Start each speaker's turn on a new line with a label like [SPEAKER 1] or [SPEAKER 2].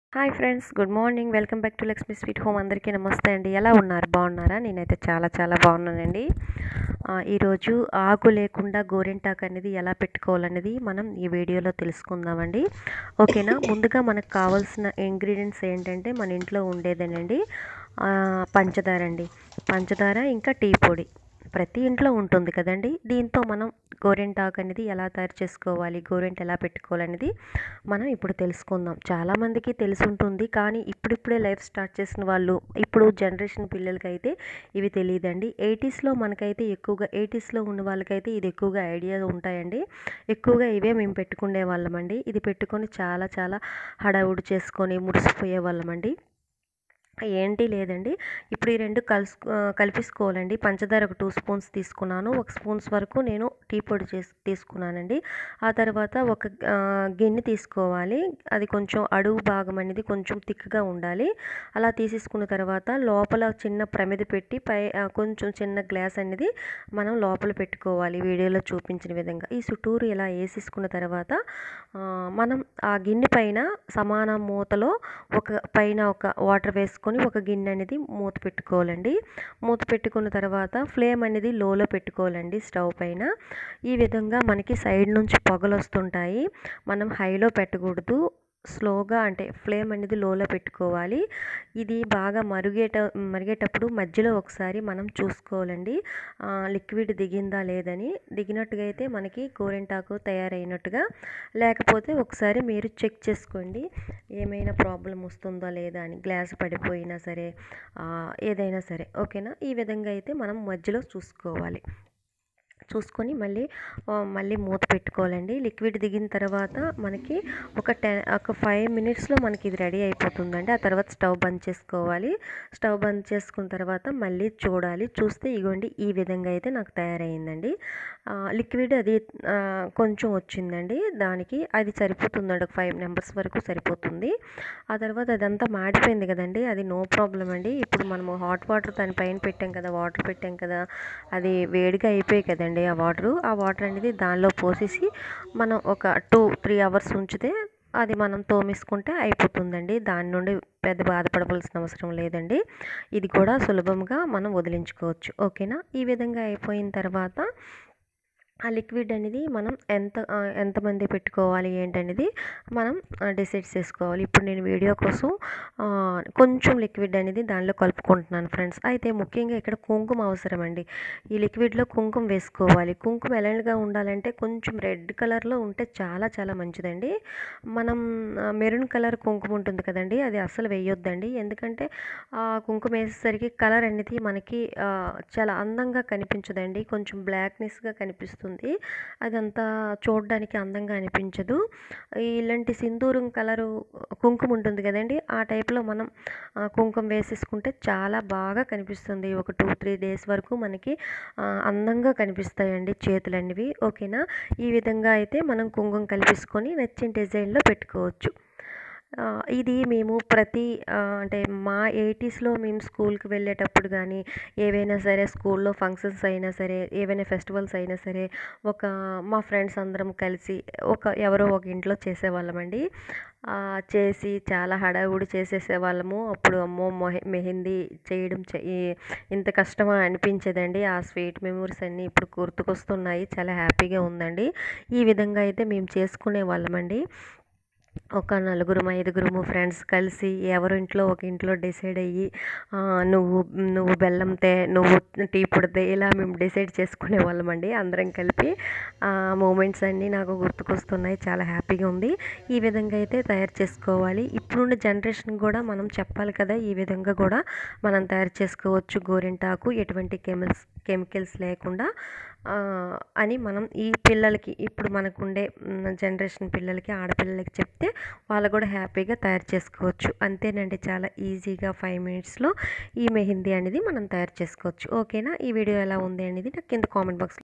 [SPEAKER 1] hi friends good morning welcome back to Lakshmi sweet home అందరికీ నమస్తే అండి ఎలా ఉన్నారు బాగున్నారా నేనైతే చాలా చాలా బాగున్నానండి ఆ, ఈరోజు ఆకు లేకుండా గోరింటాకు అనేది ఎలా పెట్టుకోవాలనేది మనం ఈ వీడియోలో తెలుసుకుందామండి ఓకేనా ముందుగా మనకు కావాల్సిన ఇంగ్రీడియంట్స్ ఏంటంటే మన ఇంట్లో ఉండేదేనండి ఆ, పంచదార అండి పంచదార ఇంకా టీ పొడి ప్రతి ఇంట్లో ఉంటుంది కదండి దీంతో మనం గోరింటాకు అనేది ఎలా తయారు చేసుకోవాలి గోరింట ఎలా పెట్టుకోవాలనేది మనం ఇప్పుడు తెలుసుకుందాం చాలామందికి తెలిసి ఉంటుంది కానీ ఇప్పుడిప్పుడే లైఫ్ స్టార్ట్ చేసిన వాళ్ళు ఇప్పుడు జనరేషన్ పిల్లలకి అయితే ఇవి తెలియదండి ఎయిటీస్లో మనకైతే ఎక్కువగా ఎయిటీస్లో ఉన్న వాళ్ళకైతే ఇది ఎక్కువగా ఐడియా ఉంటాయండి ఎక్కువగా ఇవే మేము పెట్టుకునే వాళ్ళమండి ఇది పెట్టుకొని చాలా చాలా హడావుడి చేసుకొని మురిసిపోయే వాళ్ళమండి ఏంటి లేదండి ఇప్పుడు ఈ రెండు కలుసు కలిపేసుకోవాలండి పంచదార ఒక టూ స్పూన్స్ తీసుకున్నాను ఒక స్పూన్స్ వరకు నేను టీ పొడి చేసి తీసుకున్నానండి ఆ తర్వాత ఒక ఆ, గిన్నె తీసుకోవాలి అది కొంచెం అడుగు భాగం అనేది కొంచెం థిక్గా ఉండాలి అలా తీసేసుకున్న తర్వాత లోపల చిన్న ప్రమిద పెట్టి పై ఆ, కొంచెం చిన్న గ్లాస్ అనేది మనం లోపల పెట్టుకోవాలి వీడియోలో చూపించిన విధంగా ఈ చుట్టూరు ఇలా వేసేసుకున్న తర్వాత ఆ, మనం ఆ గిన్నె పైన సమాన మూతలో ఒక పైన ఒక వాటర్ వేసుకొని ఒక గిన్నె అనేది మూత పెట్టుకోవాలండి మూత పెట్టుకున్న తర్వాత ఫ్లేమ్ అనేది లోలో పెట్టుకోవాలండి స్టవ్ పైన ఈ విధంగా మనకి సైడ్ నుంచి పొగలు వస్తుంటాయి మనం హైలో పెట్టకూడదు స్లోగా అంటే ఫ్లేమ్ అనేది లోలో పెట్టుకోవాలి ఇది బాగా మరిగేట మరిగేటప్పుడు మధ్యలో ఒకసారి మనం చూసుకోవాలండి ఆ, లిక్విడ్ దిగిందా లేదని దిగినట్టుగా అయితే మనకి గోరింటాకు తయారైనట్టుగా లేకపోతే ఒకసారి మీరు చెక్ చేసుకోండి ఏమైనా ప్రాబ్లం వస్తుందా లేదా అని గ్లాస్ పడిపోయినా సరే ఆ, ఏదైనా సరే ఓకేనా ఈ విధంగా అయితే మనం మధ్యలో చూసుకోవాలి చూసుకొని మళ్ళీ ఆ, మళ్ళీ మూత పెట్టుకోవాలండి లిక్విడ్ దిగిన తర్వాత మనకి ఒక టెన్ ఒక ఫైవ్ మినిట్స్లో మనకి ఇది రెడీ అయిపోతుందండి ఆ తర్వాత స్టవ్ బంద్ చేసుకోవాలి స్టవ్ బంద్ చేసుకున్న తర్వాత మళ్ళీ చూడాలి చూస్తే ఇగోండి ఈ విధంగా అయితే నాకు తయారైందండి ఆ, లిక్విడ్ అది ఆ, కొంచెం వచ్చిందండి దానికి అది సరిపోతుందండి ఒక ఫైవ్ నెంబర్స్ వరకు సరిపోతుంది ఆ తర్వాత అదంతా మాడిపోయింది కదండి అది నో ప్రాబ్లం అండి ఇప్పుడు మనము హాట్ వాటర్ దాని పైన పెట్టాం కదా వాటర్ పెట్టాం కదా అది వేడిగా అయిపోయాయి కదండి ఆ వాటరు ఆ వాటర్ అనేది దానిలో పోసేసి మనం ఒక టూ త్రీ అవర్స్ ఉంచితే అది మనం తోమేసుకుంటే అయిపోతుందండి దాని నుండి పెద్ద బాధపడవలసిన అవసరం లేదండి ఇది కూడా సులభంగా మనం వదిలించుకోవచ్చు ఓకేనా ఈ విధంగా అయిపోయిన తర్వాత ఆ లిక్విడ్ అనేది మనం ఎంత ఆ, ఎంతమంది పెట్టుకోవాలి ఏంటనేది మనం డిసైడ్ చేసుకోవాలి ఇప్పుడు నేను వీడియో కోసం ఆ, కొంచెం లిక్విడ్ అనేది దానిలో కలుపుకుంటున్నాను ఫ్రెండ్స్ అయితే ముఖ్యంగా ఇక్కడ కుంకుమ అవసరం అండి ఈ లిక్విడ్లో కుంకుమ వేసుకోవాలి కుంకుమ ఎలాంటిగా ఉండాలంటే కొంచెం రెడ్ కలర్లో ఉంటే చాలా చాలా మంచిదండి మనం మెరూన్ కలర్ కుంకుమ ఉంటుంది కదండి అది అస్సలు వేయొద్దండి ఎందుకంటే ఆ కుంకుమ వేసేసరికి కలర్ అనేది మనకి ఆ, చాలా అందంగా కనిపించదండి కొంచెం బ్లాక్నెస్గా కనిపిస్తుంది అదంతా చూడడానికి అందంగా అనిపించదు ఇలాంటి సింధూరం కలరు కుంకుమ ఉంటుంది కదండి ఆ టైప్లో మనం ఆ, కుంకుమ వేసేసుకుంటే చాలా బాగా కనిపిస్తుంది ఒక టూ త్రీ డేస్ వరకు మనకి ఆ, అందంగా కనిపిస్తాయండి చేతులు అనేవి ఓకేనా ఈ విధంగా అయితే మనం కుంకుమ కలిపేసుకొని నచ్చిన డిజైన్లో పెట్టుకోవచ్చు ఆ, ఇది మేము ప్రతి ఆ, అంటే మా ఎయిటీస్లో మేము స్కూల్కి వెళ్ళేటప్పుడు కానీ ఏవైనా సరే స్కూల్లో ఫంక్షన్స్ అయినా సరే ఏవైనా ఫెస్టివల్స్ అయినా సరే ఒక మా ఫ్రెండ్స్ అందరం కలిసి ఒక ఎవరో ఒక ఇంట్లో చేసేవాళ్ళమండి ఆ, చేసి చాలా హడావుడి చేసేసేవాళ్ళము అప్పుడు అమ్మో మొహ మెహందీ చేయడం చే- ఈ- ఇంత కష్టమా అనిపించేదండి ఆ స్వీట్ మెమరీస్ అన్నీ ఇప్పుడు గుర్తుకొస్తున్నాయి చాలా హ్యాపీగా ఉందండి ఈ విధంగా అయితే మేము చేసుకునే వాళ్ళమండి ఒక నలుగురు ఐదుగురుము ఫ్రెండ్స్ కలిసి ఎవరి ఇంట్లో ఒక ఇంట్లో డిసైడ్ అయ్యి ఆ, నువ్వు నువ్వు బెల్లం తే నువ్వు టీ పొడితే ఇలా మేము డిసైడ్ చేసుకునే వాళ్ళమండి అందరం కలిపి ఆ మూమెంట్స్ అన్నీ నాకు గుర్తుకొస్తున్నాయి చాలా హ్యాపీగా ఉంది ఈ విధంగా అయితే తయారు చేసుకోవాలి ఇప్పుడున్న జనరేషన్ కూడా మనం చెప్పాలి కదా ఈ విధంగా కూడా మనం తయారు చేసుకోవచ్చు గోరింటాకు ఎటువంటి కెమికల్స్ కెమికల్స్ లేకుండా ఆ, అని మనం ఈ పిల్లలకి ఇప్పుడు మనకుండే జనరేషన్ పిల్లలకి ఆడపిల్లలకి చెప్తే వాళ్ళు కూడా హ్యాపీగా తయారు చేసుకోవచ్చు అంతేనండి చాలా ఈజీగా ఫైవ్ మినిట్స్లో ఈ మెహందీ అనేది మనం తయారు చేసుకోవచ్చు ఓకేనా ఈ వీడియో ఎలా ఉంది అనేది నాకు కింద కామెంట్ బాక్స్లో